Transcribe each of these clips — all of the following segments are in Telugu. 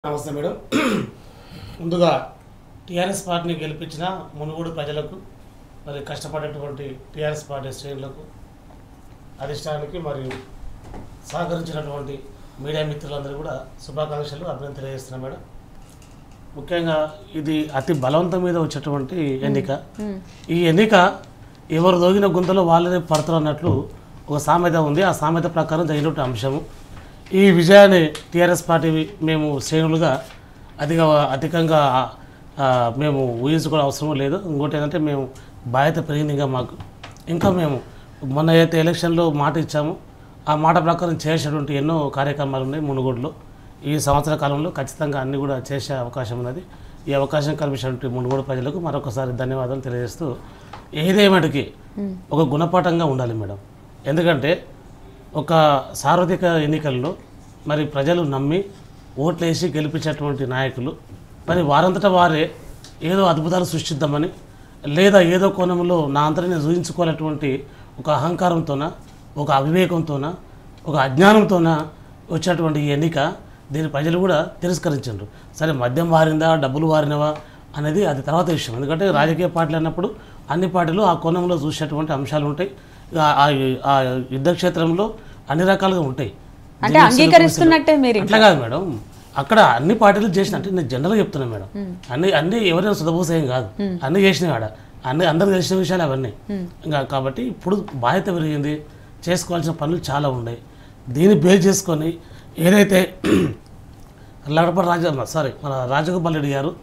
నమస్తే మేడం ముందుగా టీఆర్ఎస్ పార్టీని గెలిపించిన మునుగోడు ప్రజలకు మరి కష్టపడేటువంటి టీఆర్ఎస్ పార్టీ శ్రేణులకు అధిష్టానానికి మరియు సహకరించినటువంటి మీడియా మిత్రులందరూ కూడా శుభాకాంక్షలు అభినందన తెలియజేస్తున్నాం మేడం ముఖ్యంగా ఇది అతి బలవంతం మీద వచ్చేటువంటి ఎన్నిక ఈ ఎన్నిక ఎవరు దోగిన గుంతలో వాళ్ళనే పడతారు అన్నట్లు ఒక సామెత ఉంది ఆ సామెత ప్రకారం జరిగినటువంటి అంశము ఈ విజయాన్ని టీఆర్ఎస్ పార్టీ మేము శ్రేణులుగా అధిక అధికంగా ఆ, మేము ఊహించుకోవడం అవసరం లేదు ఇంకోటి ఏంటంటే మేము బాధ్యత పెరిగింది ఇంకా మాకు ఇంకా మేము మొన్న అయితే ఎలక్షన్లో మాట ఇచ్చాము ఆ మాట ప్రకారం చేసేటువంటి ఎన్నో కార్యక్రమాలు ఉన్నాయి మునుగోడులో ఈ సంవత్సర కాలంలో ఖచ్చితంగా అన్ని కూడా చేసే అవకాశం ఉన్నది ఈ అవకాశం కల్పించినటువంటి మునుగోడు ప్రజలకు మరొకసారి ధన్యవాదాలు తెలియజేస్తూ ఏదేమటికి ఒక గుణపాఠంగా ఉండాలి మేడం ఎందుకంటే ఒక సార్వత్రిక ఎన్నికల్లో మరి ప్రజలు నమ్మి ఓట్లేసి గెలిపించేటువంటి నాయకులు మరి వారంతటా వారే ఏదో అద్భుతాలు సృష్టిద్దామని లేదా ఏదో కోణంలో నా అంతటి నేను చూపించుకోవాలటువంటి ఒక అహంకారంతోన ఒక అవివేకంతోన ఒక అజ్ఞానంతోన వచ్చేటువంటి ఈ ఎన్నిక దీని ప్రజలు కూడా తిరస్కరించారు సరే మద్యం వారిందా డబ్బులు వారినవా అనేది అది తర్వాత విషయం ఎందుకంటే రాజకీయ పార్టీలు అన్నప్పుడు అన్ని పార్టీలు ఆ కోణంలో చూసేటువంటి అంశాలు ఉంటాయి ఆ- ఆ ఆ యుద్ధ క్షేత్రంలో అన్ని రకాలుగా ఉంటాయి అంటే అంగీకరిస్తున్నట్టే మీరు అట్లా కాదు మేడం అక్కడ అన్ని పార్టీలు చేసిన అంటే నేను జనరల్గా చెప్తున్నాను మేడం అన్ని అన్ని ఎవరైనా సుధభూసేయం కాదు అన్ని చేసినాయి ఆడ అన్ని అందరు తెలిసిన విషయాలు అవన్నీ ఇంకా కాబట్టి ఇప్పుడు బాధ్యత పెరిగింది చేసుకోవాల్సిన పనులు చాలా ఉన్నాయి దీన్ని బేస్ చేసుకొని ఏదైతే లడప రాజ సారీ మన రాజగోపాల్ రెడ్డి గారు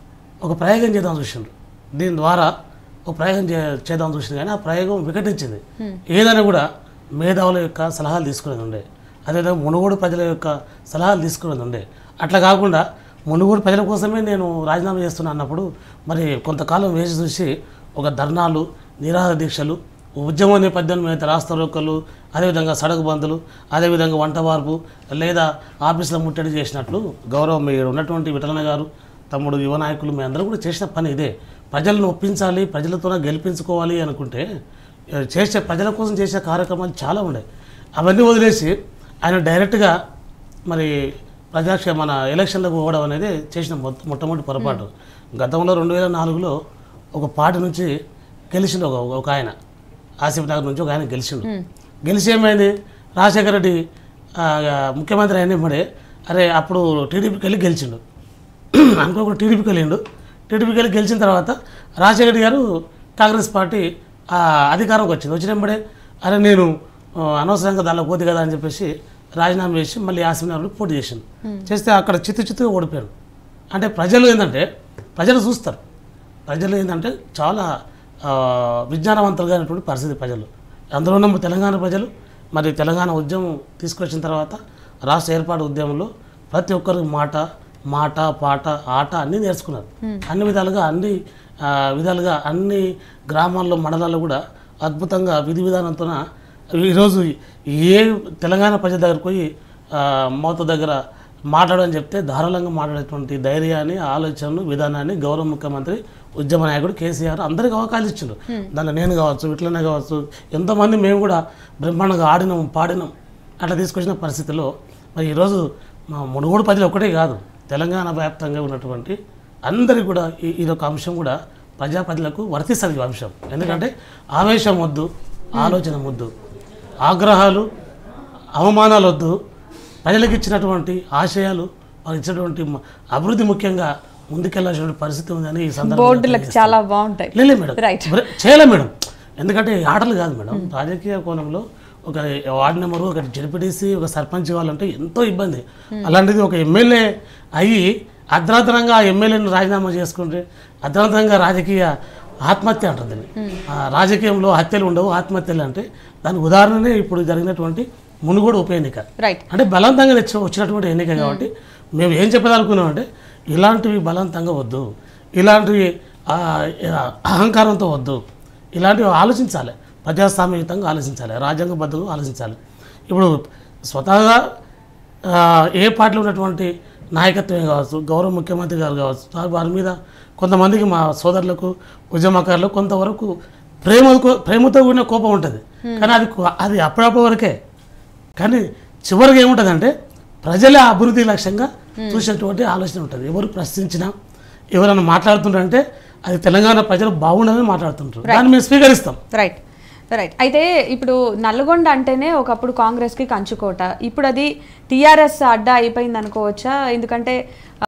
ఒక ప్రయోగం చేద్దాం చూసిండ్రు దీని ద్వారా ఒక ప్రయోగం చే చేద్దాం చూసింది కానీ ఆ ప్రయోగం వికటించింది ఏదైనా కూడా మేధావుల యొక్క సలహాలు తీసుకునేది ఉండే అదేవిధంగా మునుగోడు ప్రజల యొక్క సలహాలు తీసుకునేది ఉండే అట్లా కాకుండా మునుగోడు ప్రజల కోసమే నేను రాజీనామా చేస్తున్నా అన్నప్పుడు మరి కొంతకాలం వేసి చూసి ఒక ధర్నాలు నిరాహార దీక్షలు ఉద్యమ నేపథ్యం మీద రాస్తా రోకలు అదేవిధంగా సడక్ బందులు అదేవిధంగా వంట వార్పు లేదా ఆఫీసులో ముట్టడి చేసినట్లు గౌరవం మీరు ఉన్నటువంటి విఠలన గారు తమ్ముడు యువ నాయకులు మీ అందరూ కూడా చేసిన పని ఇదే ప్రజలను ఒప్పించాలి ప్రజలతోనే గెలిపించుకోవాలి అనుకుంటే ఏ, చేసే ప్రజల కోసం చేసే కార్యక్రమాలు చాలా ఉన్నాయి అవన్నీ వదిలేసి ఆయన డైరెక్ట్గా మరి ప్రజాక్ష మన ఎలక్షన్లకు పోవడం అనేది చేసిన మొట్ట- మొట్టమొదటి పొరపాటు గతంలో రెండు వేల నాలుగులో ఒక పార్టీ నుంచి గెలిచిండు ఒక ఒక ఆయన ఆసిఫ్ నగర్ నుంచి ఒక ఆయన గెలిచిండు గెలిచి ఏమైంది రాజశేఖర రెడ్డి ఆ, ముఖ్యమంత్రి అయిన మడే అరే అప్పుడు టీడీపీకి వెళ్ళి గెలిచిండు అనుకోకుండా టీడీపీకి వెళ్ళిండు టీడీపీకి వెళ్ళి గెలిచిన తర్వాత రాజశేఖర రెడ్డి గారు కాంగ్రెస్ పార్టీ ఆ, అధికారంకి వచ్చింది వచ్చినప్పుడే అరే నేను ఆ, అనవసరంగా దానిలో పోతే కదా అని చెప్పేసి రాజీనామా చేసి మళ్ళీ ఆసిఫ్ పోటీ చేసిండు చేస్తే అక్కడ చిత్తు చిత్తుగా ఓడిపోయాడు అంటే ప్రజలు ఏంటంటే ప్రజలు చూస్తారు ప్రజలు ఏంటంటే చాలా ఆ, విజ్ఞానవంతులుగా అయినటువంటి పరిస్థితి ప్రజలు అందులో ఉన్న తెలంగాణ ప్రజలు మరి తెలంగాణ ఉద్యమం తీసుకొచ్చిన తర్వాత రాష్ట్ర ఏర్పాటు ఉద్యమంలో ప్రతి ఒక్కరు మాట మాట పాట ఆట అన్నీ నేర్చుకున్నారు అన్ని విధాలుగా అన్ని ఆ, విధాలుగా అన్ని గ్రామాల్లో మండలాల్లో కూడా అద్భుతంగా విధి విధానంతో ఈరోజు ఏ తెలంగాణ ప్రజల దగ్గరకు పోయి ఆ, మోత దగ్గర మాట్లాడని చెప్తే ధారాళంగా మాట్లాడేటువంటి ధైర్యాన్ని ఆలోచనను విధానాన్ని గౌరవ ముఖ్యమంత్రి ఉద్యమ నాయకుడు కేసీఆర్ అందరికీ అవకాశం ఇచ్చిండు దాంట్లో నేను కావచ్చు ఇట్లనే కావచ్చు ఎంతోమంది మేము కూడా బ్రహ్మాండంగా ఆడినాం పాడినాం అట్లా తీసుకొచ్చిన పరిస్థితిలో మరి ఈరోజు మా మునుగోడు ప్రజలు ఒకటే కాదు తెలంగాణ వ్యాప్తంగా ఉన్నటువంటి అందరికీ కూడా ఈ- ఇది ఒక అంశం కూడా ప్రజా ప్రజలకు వర్తిస్తుంది ఈ అంశం ఎందుకంటే ఆవేశం వద్దు ఆలోచన వద్దు ఆగ్రహాలు అవమానాలు వద్దు ప్రజలకు ఇచ్చినటువంటి ఆశయాలు వారికి ఇచ్చినటువంటి మ- అభివృద్ధి ముఖ్యంగా ముందుకెళ్లాల్సిన పరిస్థితి ఉందని ఈ సందర్భంగా బోర్డులకు చాలా బాగుంటాయి లేదు మేడం రైట్ బ్రే- చేయలే మేడం ఎందుకంటే ఈ ఆటలు కాదు మేడం రాజకీయ కోణంలో ఒక వార్డు నెంబరు ఒక జడ్పీటీసీ ఒక సర్పంచ్ ఇవ్వాలంటే ఎంతో ఇబ్బంది అలాంటిది ఒక ఎమ్మెల్యే అయ్యి అర్ధరాత్రంగా ఆ ఎమ్మెల్యేని రాజీనామా చేసుకుంటే అర్ధరాత్రంగా రాజకీయ ఆత్మహత్య అంటుంది దీన్ని. ఆ రాజకీయంలో హత్యలు ఉండవు ఆత్మహత్యలు అంటే దాని ఉదాహరణనే ఇప్పుడు జరిగినటువంటి మునుగోడు ఉప ఎన్నిక రైట్ అంటే బలవంతంగా తెచ్చి వచ్చినటువంటి ఎన్నిక కాబట్టి మేము ఏం చెప్పదలుకున్నామంటే ఇలాంటివి బలవంతంగా వద్దు ఇలాంటివి ఆ, ఆ, అహంకారంతో వద్దు ఇలాంటివి ఆలోచించాలి ప్రజాస్వామ్యయుతంగా ఆలోచించాలి రాజ్యాంగబద్ధంగా ఆలోచించాలి ఇప్పుడు స్వతహాగా ఆ, ఏ పార్టీలో ఉన్నటువంటి నాయకత్వం కావచ్చు గౌరవ ముఖ్యమంత్రి గారు కావచ్చు వారి- వారి మీద కొంతమందికి మా సోదరులకు ఉద్యమకారులకు కొంతవరకు ప్రేమ ప్రేమతో కూడిన కోపం ఉంటుంది కానీ అది కో- అది అప్పుడప్పుడు వరకే కానీ చివరికి ఏముంటుందంటే ప్రజల అభివృద్ధి లక్ష్యంగా చూసేటువంటి ఆలోచన ఉంటుంది ఎవరు ప్రశ్నించినా ఎవరైనా మాట్లాడుతుంటారంటే అది తెలంగాణ ప్రజలు బాగుండాలని మాట్లాడుతుంటారు దాన్ని మేము స్వీకరిస్తాం రైట్ రైట్ అయితే ఇప్పుడు నల్గొండ అంటేనే ఒకప్పుడు కాంగ్రెస్కి కంచుకోట ఇప్పుడు అది టీఆర్ఎస్ అడ్డా అయిపోయింది అనుకోవచ్చా ఎందుకంటే